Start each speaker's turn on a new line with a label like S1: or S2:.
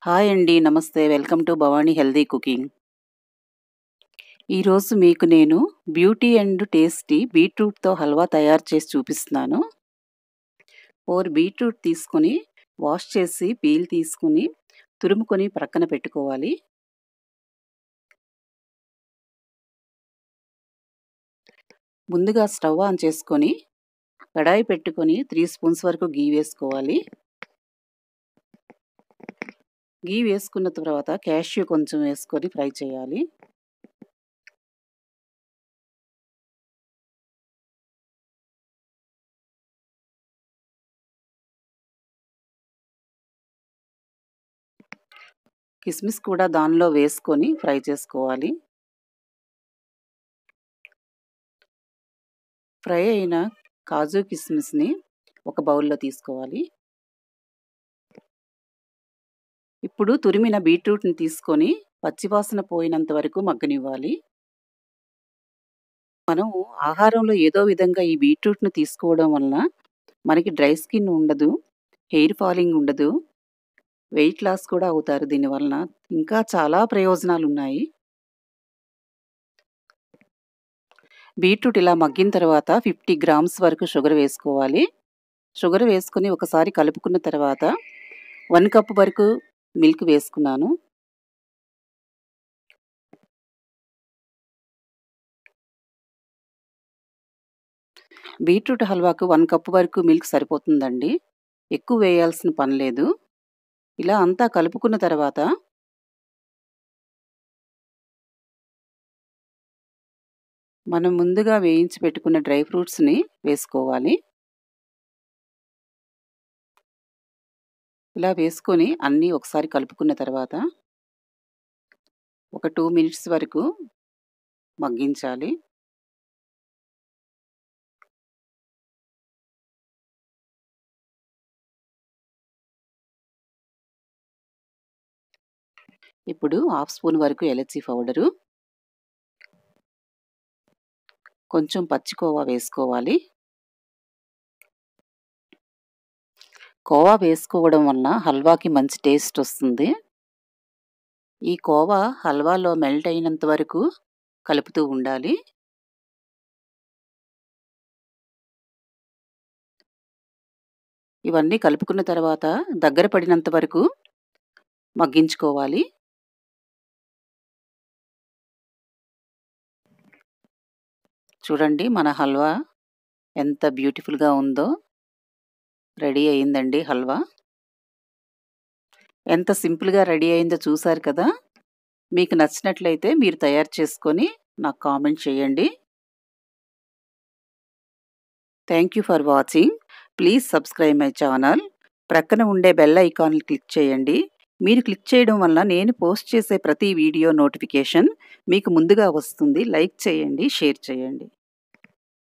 S1: Hi అండి. నమస్తే. Welcome to Bhavani healthy cooking. ఈరోజు మీకు నేను బ్యూటీ అండ్ టేస్టీ బీట్రూట్‌తో హల్వా తయారు చేసి చూపిస్తున్నాను. 4 బీట్రూట్ తీసుకొని, వాష్ చేసి, పీల్ తీసుకొని, తురుముకొని ప్రక్కన పెట్టుకోవాలి. ముందుగా స్టవ్ ఆన్ చేసుకొని, కడాయి పెట్టుకొని 3 స్పూన్స్ వరకు ఘీ వేసుకోవాలి. ఘీ వేసుకున్న తర్వాత క్యాష్యూ కొంచెం వేసుకొని ఫ్రై చేయాలి. కిస్మిస్ కూడా దానిలో వేసుకొని ఫ్రై చేసుకోవాలి. ఫ్రై అయిన కాజు కిస్మిస్‌ని ఒక బౌల్‌లో తీసుకోవాలి. ఇప్పుడు తురిమిన బీట్రూట్‌ని తీసుకొని పచ్చివాసన పోయినంత వరకు మగ్గనివ్వాలి. మనం ఆహారంలో ఏదో విధంగా ఈ బీట్రూట్‌ని తీసుకోవడం వలన మనకి డ్రై స్కిన్ ఉండదు. హెయిర్ ఫాలింగ్ ఉండదు. వెయిట్ లాస్ కూడా అవుతారు దీని వలన. ఇంకా చాలా ప్రయోజనాలున్నాయి. బీట్రూట్ ఇలా మగ్గిన తర్వాత 50 గ్రామ్స్ వరకు షుగర్ వేసుకోవాలి. షుగర్ వేసుకొని ఒకసారి కలుపుకున్న తర్వాత 1 కప్ వరకు మిల్క్ వేసుకున్నాను. బీట్రూట్ హల్వాకు 1 కప్ వరకు మిల్క్ సరిపోతుందండి. ఎక్కువ వేయాల్సిన పని లేదు. ఇలా అంతా కలుపుకున్న తర్వాత మనం ముందుగా వేయించి పెట్టుకున్న డ్రై ఫ్రూట్స్‌ని వేసుకోవాలి. ఇలా వేసుకొని అన్నీ ఒకసారి కలుపుకున్న తర్వాత ఒక 2 మినిట్స్ వరకు మగ్గించాలి. ఇప్పుడు హాఫ్ స్పూన్ వరకు ఎలచి పౌడరు. కొంచెం పచ్చి కోవా వేసుకోవాలి. కోవా వేసుకోవడం వలన హల్వాకి మంచి టేస్ట్ వస్తుంది. ఈ కోవా హల్వాలో మెల్ట్ అయినంత వరకు కలుపుతూ ఉండాలి. ఇవన్నీ కలుపుకున్న తర్వాత దగ్గర పడినంత వరకు మగ్గించుకోవాలి. చూడండి మన హల్వా ఎంత బ్యూటిఫుల్‌గా ఉందో. రెడీ అయిందండి హల్వా. ఎంత సింపుల్‌గా రెడీ అయిందో చూసారు కదా! మీకు నచ్చినట్లయితే మీరు తయారు చేసుకొని నాకు కామెంట్ చేయండి. Thank you for watching. Please subscribe my channel. ప్రక్కన ఉండే బెల్ ఐకాన్‌ని క్లిక్ చేయండి. మీరు క్లిక్ చేయడం వల్ల నేను పోస్ట్ చేసే ప్రతి వీడియో నోటిఫికేషన్ మీకు ముందుగా వస్తుంది. లైక్ చేయండి. షేర్ చేయండి.